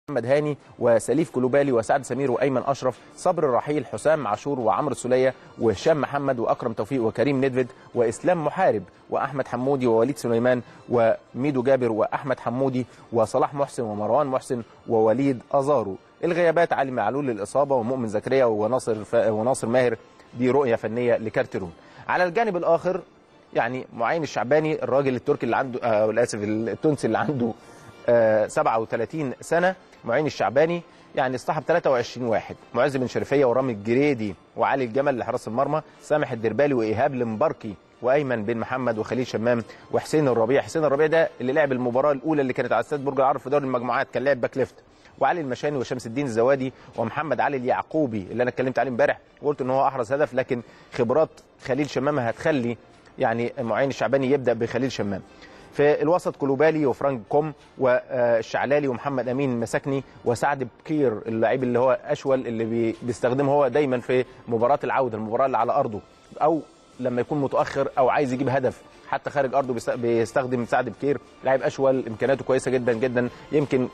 محمد هاني وسليف كلوبالي وسعد سمير وايمن اشرف صبر الرحيل حسام عاشور وعمرو السوليه وهشام محمد واكرم توفيق وكريم ندفد واسلام محارب واحمد حمودي ووليد سليمان وميدو جابر واحمد حمودي وصلاح محسن ومروان محسن ووليد ازارو الغيابات علي معلول للاصابه ومؤمن زكريا وناصر ف... وناصر ماهر دي رؤيه فنيه لكارتيرون على الجانب الاخر يعني معين الشعباني الراجل التركي اللي عنده آه اسف التونسي اللي عنده آه 37 سنه معين الشعباني يعني اصطحب 23 واحد معز بن شرفيه ورامي الجريدي وعلي الجمل لحراس المرمى سامح الدربالي وايهاب المباركي وايمن بن محمد وخليل شمام وحسين الربيع حسين الربيع ده اللي لعب المباراه الاولى اللي كانت على استاد برج العرب في دوري المجموعات كان لاعب باك ليفت وعلي المشاني وشمس الدين الزوادي ومحمد علي اليعقوبي اللي انا اتكلمت عليه امبارح وقلت ان هو احرز هدف لكن خبرات خليل شمام هتخلي يعني معين الشعباني يبدا بخليل شمام في الوسط كلوبالي وفرانك كوم والشعلالي ومحمد امين مسكني وسعد بكير اللاعب اللي هو اشول اللي بيستخدمه هو دايما في مباراه العوده المباراه اللي على ارضه او لما يكون متاخر او عايز يجيب هدف حتى خارج ارضه بيستخدم سعد بكير لاعب اشول امكانياته كويسه جدا جدا يمكن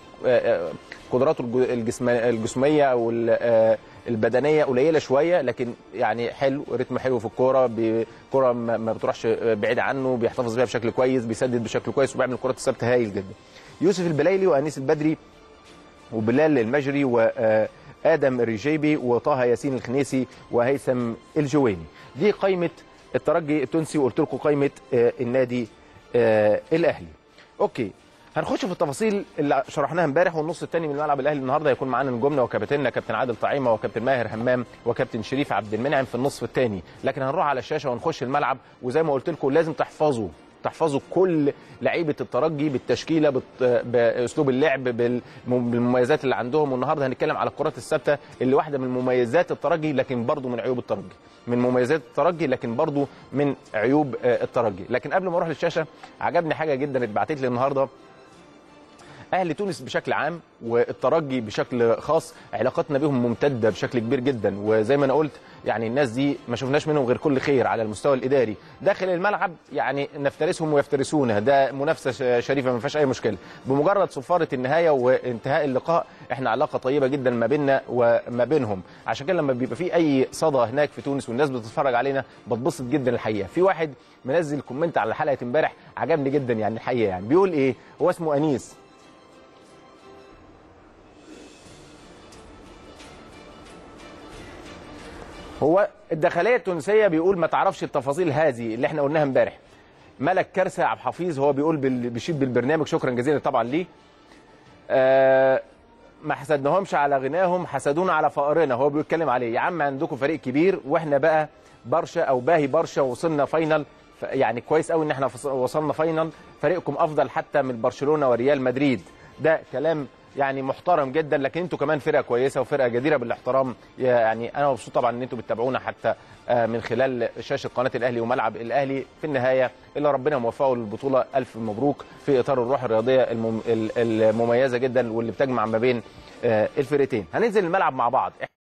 قدراته الجسميه او البدنيه قليله شويه لكن يعني حلو رتم حلو في الكوره كوره ما بتروحش بعيد عنه بيحتفظ بيها بشكل كويس بيسدد بشكل كويس وبيعمل الكرات الثابته هايل جدا يوسف البلايلي وانيس البدري وبلال المجري وادم الرجيبي وطه ياسين الخنيسي وهيثم الجويني دي قائمه الترجي التونسي وقلت لكم قائمه النادي الاهلي اوكي هنخش في التفاصيل اللي شرحناها امبارح والنص الثاني من ملعب الاهلي النهارده هيكون معانا نجومنا وكابتننا كابتن عادل طعيمه وكابتن ماهر همام وكابتن شريف عبد المنعم في النصف الثاني لكن هنروح على الشاشه ونخش الملعب وزي ما قلت لكم لازم تحفظوا تحفظوا كل لعيبه الترجي بالتشكيله باسلوب اللعب بالمميزات اللي عندهم والنهارده هنتكلم على الكرات الثابته اللي واحده من مميزات الترجي لكن برضه من عيوب الترجي من مميزات الترجي لكن برضه من عيوب الترجي لكن قبل ما اروح للشاشه عجبني حاجه جدا اتبعتت لي النهارده اهل تونس بشكل عام والترجي بشكل خاص علاقتنا بهم ممتده بشكل كبير جدا وزي ما انا قلت يعني الناس دي ما شفناش منهم غير كل خير على المستوى الاداري داخل الملعب يعني نفترسهم ويفترسونا ده منافسه شريفه ما فيهاش اي مشكله بمجرد صفاره النهايه وانتهاء اللقاء احنا علاقه طيبه جدا ما بيننا وما بينهم عشان كده لما بيبقى في اي صدى هناك في تونس والناس بتتفرج علينا بتبسط جدا الحقيقه في واحد منزل كومنت على حلقه امبارح عجبني جدا يعني الحقيقه يعني بيقول ايه هو اسمه انيس هو الداخليه التونسيه بيقول ما تعرفش التفاصيل هذه اللي احنا قلناها امبارح ملك كارثه عبد الحفيظ هو بيقول بيشيد بالبرنامج شكرا جزيلا طبعا ليه آه ما حسدناهمش على غناهم حسدونا على فقرنا هو بيتكلم عليه يا عم عندكم فريق كبير واحنا بقى برشا او باهي برشا وصلنا فاينل يعني كويس قوي ان احنا وصلنا فاينل فريقكم افضل حتى من برشلونه وريال مدريد ده كلام يعني محترم جدا لكن انتوا كمان فرقه كويسه وفرقه جديره بالاحترام يعني انا مبسوط طبعا ان انتوا بتتابعونا حتى من خلال شاشه قناه الاهلي وملعب الاهلي في النهايه الا ربنا موفقه للبطوله الف مبروك في اطار الروح الرياضيه المميزه جدا واللي بتجمع ما بين الفرقتين هننزل الملعب مع بعض